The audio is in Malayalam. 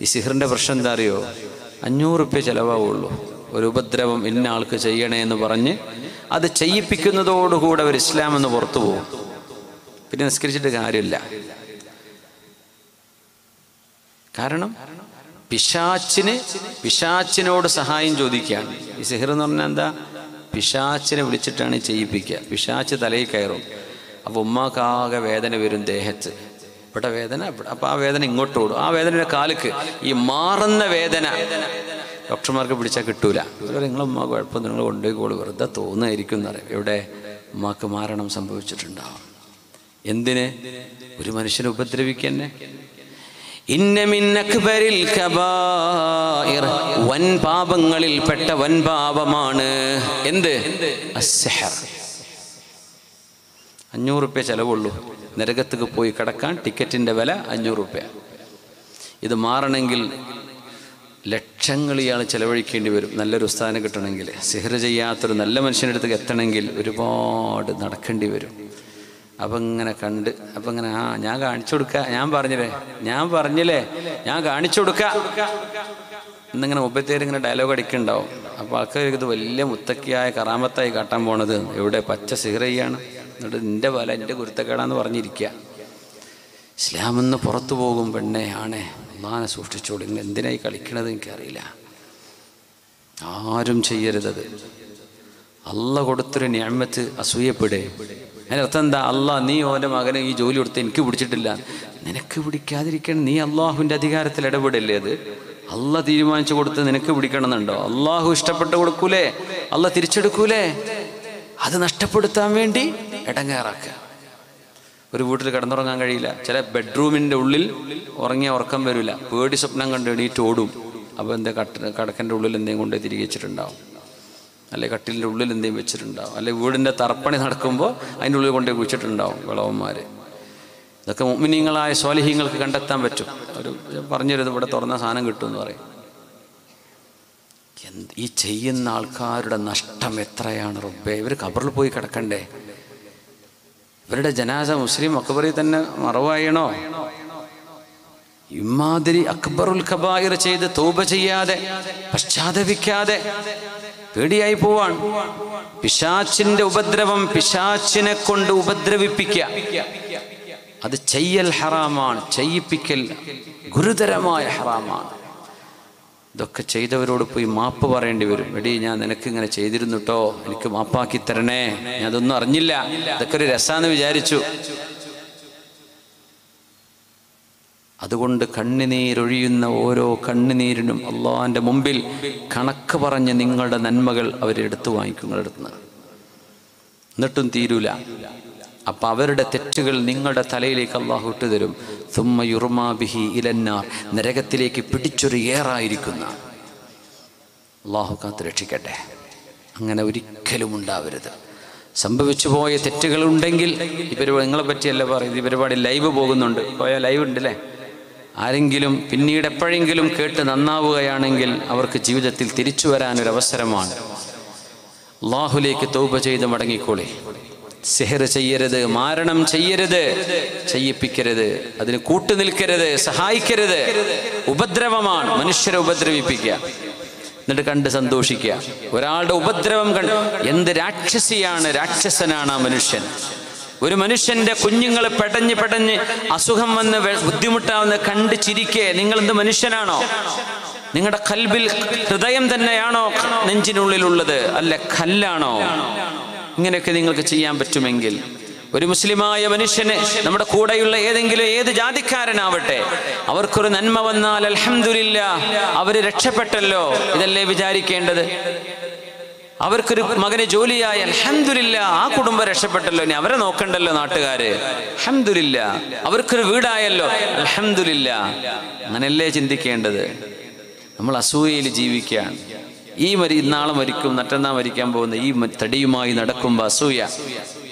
ഈ സിഹറിൻ്റെ പ്രശ്നം എന്താ അറിയോ അഞ്ഞൂറ് റുപ്യ ചിലവാവുള്ളൂ ഒരു ഉപദ്രവം ഇന്ന ആൾക്ക് ചെയ്യണേ എന്ന് പറഞ്ഞ് അത് ചെയ്യിപ്പിക്കുന്നതോടുകൂടെ അവർ ഇസ്ലാം എന്ന് പുറത്തു പോകും പിന്നെ നിസ്കരിച്ചിട്ട് കാര്യമില്ല കാരണം പിശാച്ചിന് പിശാച്ചിനോട് സഹായം ചോദിക്കുകയാണ് ഈ സിഹർ എന്ന് പറഞ്ഞാൽ എന്താ പിശാച്ചിനെ വിളിച്ചിട്ടാണ് ചെയ്യിപ്പിക്കുക പിശാച്ച് തലയിൽ കയറും അപ്പോൾ ഉമ്മാക്കാകെ വേദന വരും ദേഹത്ത് ഇവിടെ വേദന ഇവിടെ അപ്പോൾ ആ വേദന ഇങ്ങോട്ട് ഓടും ആ വേദനയുടെ കാലുക്ക് ഈ മാറുന്ന വേദന ഡോക്ടർമാർക്ക് പിടിച്ചാൽ കിട്ടൂല നിങ്ങൾ ഉമ്മ കുഴപ്പമൊന്നും നിങ്ങൾ കൊണ്ടുപോയിക്കോളൂ വെറുതെ തോന്നുമായിരിക്കും എന്നറിയാം ഇവിടെ ഉമ്മാക്ക് മാരണം സംഭവിച്ചിട്ടുണ്ടാവും എന്തിന് ഒരു മനുഷ്യനെ ഉപദ്രവിക്കന്നെ ഇന്ന മിൻ അക്ബരിൽ കബായിർ വൻ പാപങ്ങളിൽ പെട്ട വൻ പാപമാണ് എന്ത് അസ്സഹർ അഞ്ഞൂറ് റുപ്യ ചെലവുള്ളൂ നരകത്തേക്ക് പോയി കിടക്കാൻ ടിക്കറ്റിൻ്റെ വില അഞ്ഞൂറ് റുപ്യ ഇത് മാറണമെങ്കിൽ ലക്ഷങ്ങൾ ഇയാൾ ചെലവഴിക്കേണ്ടി വരും നല്ലൊരു ഉസ്താദിനെ കിട്ടണമെങ്കിൽ സിഹർ ചെയ്യാത്തൊരു നല്ല മനുഷ്യൻ്റെ അടുത്തേക്ക് എത്തണമെങ്കിൽ ഒരുപാട് നടക്കേണ്ടി വരും അപ്പം ഇങ്ങനെ കണ്ട് അപ്പം ഇങ്ങനെ ആ ഞാൻ കാണിച്ചു കൊടുക്ക ഞാൻ പറഞ്ഞില്ലേ ഞാൻ പറഞ്ഞില്ലേ ഞാൻ കാണിച്ചു കൊടുക്ക എന്നിങ്ങനെ മുമ്പത്തേര് ഇങ്ങനെ ഡയലോഗ് അടിക്കുന്നുണ്ടാവും അപ്പോൾ ആൾക്കാർക്ക് ഇത് വലിയ മുത്തക്കിയായ കറാമത്തായി കാട്ടാൻ പോണത് എവിടെ പച്ച സിഹറയ്യാണ് എന്നിട്ട് നിന്റെ വല എൻ്റെ കുരുത്തക്കേടാന്ന് പറഞ്ഞിരിക്കുക ഇസ്ലാമെന്ന് പുറത്തു പോകും പെണ്ണെ ആണേ ഒന്നാനെ സൂക്ഷിച്ചോളൂ നിങ്ങൾ എന്തിനായി കളിക്കണത് എനിക്കറിയില്ല ആരും ചെയ്യരുതത് അല്ല കൊടുത്തൊരു ഞാമത്ത് അസൂയപ്പെടേ അതിനർത്ഥം എന്താ അല്ല നീ ഓൻ്റെ മകനെ ഈ ജോലി കൊടുത്ത് എനിക്ക് പിടിച്ചിട്ടില്ല നിനക്ക് പിടിക്കാതിരിക്കണം നീ അള്ളാഹുവിൻ്റെ അധികാരത്തിൽ ഇടപെടില്ലേ അത് അല്ല തീരുമാനിച്ചു കൊടുത്ത് നിനക്ക് പിടിക്കണമെന്നുണ്ടോ അള്ളാഹു ഇഷ്ടപ്പെട്ട് കൊടുക്കൂലേ അല്ല തിരിച്ചെടുക്കൂലേ അത് നഷ്ടപ്പെടുത്താൻ വേണ്ടി ഇടങ്ങേറാക്കുക ഒരു വീട്ടിൽ കിടന്നുറങ്ങാൻ കഴിയില്ല ചില ബെഡ്റൂമിൻ്റെ ഉള്ളിൽ ഉറങ്ങിയ ഉറക്കം വരില്ല പേടി സ്വപ്നം കണ്ട് എണീറ്റ് ഓടും അപ്പോൾ എന്താ കട്ട കടക്കൻ്റെ ഉള്ളിൽ എന്തെങ്കിലും കൊണ്ട് തിരികെ വെച്ചിട്ടുണ്ടാവും അല്ലെ കട്ടിലിൻ്റെ ഉള്ളിൽ എന്തെങ്കിലും വെച്ചിട്ടുണ്ടാവും അല്ലെ വീടിൻ്റെ തറപ്പണി നടക്കുമ്പോൾ അതിൻ്റെ ഉള്ളിൽ കൊണ്ടുപോയി കുഴിച്ചിട്ടുണ്ടാവും വിളവന്മാർ ഇതൊക്കെ മുമിനിങ്ങളായ സ്വാലിഹ്യങ്ങൾക്ക് കണ്ടെത്താൻ പറ്റും ഒരു പറഞ്ഞിരുന്നത് ഇവിടെ തുറന്ന സാധനം കിട്ടും എന്ന് പറയും എന്ത് ഈ ചെയ്യുന്ന ആൾക്കാരുടെ നഷ്ടം എത്രയാണ് റബ്ബേ ഇവർ കബറിൽ പോയി കിടക്കണ്ടേ ഇവരുടെ ജനാസ മുസ്ലിം അക്ബറിൽ തന്നെ മറവായണോ ഇമാതിരി അക്ബറുൽ ഖബായിർ ചെയ്ത് തൗബ ചെയ്യാതെ പശ്ചാത്തപിക്കാതെ പേടിയായി പോവാൻ പിശാച്ചിന്റെ ഉപദ്രവം പിശാച്ചിനെ കൊണ്ട് ഉപദ്രവിപ്പിക്കുക അത് ചെയ്യൽ ഹറാമാണ് ചെയ്യിപ്പിക്കൽ ഗുരുതരമായ ഹറാമാണ് ഇതൊക്കെ ചെയ്തവരോട് പോയി മാപ്പ് പറയേണ്ടി വരും എടി ഞാൻ നിനക്ക് ഇങ്ങനെ ചെയ്തിരുന്നു കേട്ടോ എനിക്ക് മാപ്പാക്കി തരണേ ഞാൻ അതൊന്നും അറിഞ്ഞില്ല ഇതൊക്കെ ഒരു രസാന്ന് വിചാരിച്ചു അതുകൊണ്ട് കണ്ണുനീരൊഴിയുന്ന ഓരോ കണ്ണുനീരിനും അള്ളാഹിൻ്റെ മുമ്പിൽ കണക്ക് പറഞ്ഞ് നിങ്ങളുടെ നന്മകൾ അവരെടുത്തു വാങ്ങിക്കും നിങ്ങളുടെ അടുത്ത് നിന്ന്. എന്നിട്ടും തീരൂല അപ്പൊ അവരുടെ തെറ്റുകൾ നിങ്ങളുടെ തലയിലേക്ക് അള്ളാഹു ഇട്ടു തരും തുമ്മ യുറുമാബിഹി ഇലന്നാർ നരകത്തിലേക്ക് പിടിച്ചൊരു ഏറായിരിക്കുന്ന അള്ളാഹു കാത്ത് രക്ഷിക്കട്ടെ അങ്ങനെ ഒരിക്കലും ഉണ്ടാവരുത് സംഭവിച്ചു പോയ തെറ്റുകളുണ്ടെങ്കിൽ ഈ പരിപാടി നിങ്ങളെ പറ്റിയല്ല പറയുന്നത് ഈ പരിപാടി ലൈവ് പോകുന്നുണ്ട് പോയ ലൈവ് ഉണ്ടല്ലേ ആരെങ്കിലും പിന്നീട് എപ്പോഴെങ്കിലും കേട്ട് നന്നാവുകയാണെങ്കിൽ അവർക്ക് ജീവിതത്തിൽ തിരിച്ചു വരാനൊരു അവസരമാണ് അള്ളാഹുലേക്ക് തൗബ ചെയ്ത് മടങ്ങിക്കോളി സെഹർ ചെയ്യരുത് മാരണം ചെയ്യരുത് ചെയ്യിപ്പിക്കരുത് അതിന് കൂട്ടുനിൽക്കരുത് സഹായിക്കരുത് ഉപദ്രവമാണ് മനുഷ്യരെ ഉപദ്രവിപ്പിക്കുക എന്നിട്ട് കണ്ട് സന്തോഷിക്കുക ഒരാളുടെ ഉപദ്രവം കണ്ട് എന്ത് രാക്ഷസിയാണ് രാക്ഷസനാണ് ആ മനുഷ്യൻ ഒരു മനുഷ്യന്റെ കുഞ്ഞുങ്ങൾ പെടഞ്ഞ് പെടഞ്ഞ് അസുഖം വന്ന് വെ- ബുദ്ധിമുട്ടാവുന്ന കണ്ട് ചിരിക്കേ നിങ്ങൾ എന്ത് മനുഷ്യനാണോ നിങ്ങളുടെ കൽബിൽ ഹൃദയം തന്നെയാണോ നെഞ്ചിനുള്ളിലുള്ളത് അല്ല കല്ലാണോ ഇങ്ങനെയൊക്കെ നിങ്ങൾക്ക് ചെയ്യാൻ പറ്റുമെങ്കിൽ ഒരു മുസ്ലിമായ മനുഷ്യന് നമ്മുടെ കൂടെയുള്ള ഏതെങ്കിലും ഏത് ജാതിക്കാരനാവട്ടെ അവർക്കൊരു നന്മ വന്നാൽ അൽഹംദുലില്ല അവര് രക്ഷപ്പെട്ടല്ലോ ഇതല്ലേ വിചാരിക്കേണ്ടത് അവർക്കൊരു മകന് ജോലിയായി അൽഹംദുലില്ല ആ കുടുംബം രക്ഷപ്പെട്ടല്ലോ ഇനി അവരെ നോക്കണ്ടല്ലോ നാട്ടുകാര് അൽഹംദുലില്ല അവർക്കൊരു വീടായല്ലോ അൽഹംദുലില്ല അങ്ങനെയല്ലേ ചിന്തിക്കേണ്ടത് നമ്മൾ അസൂയയിൽ ജീവിക്കുകയാണ് ഈ മരി നാളെ മരിക്കും മറ്റന്നാൾ മരിക്കാൻ പോകുന്ന ഈ മ- തടിയുമായി നടക്കുമ്പോൾ അസൂയ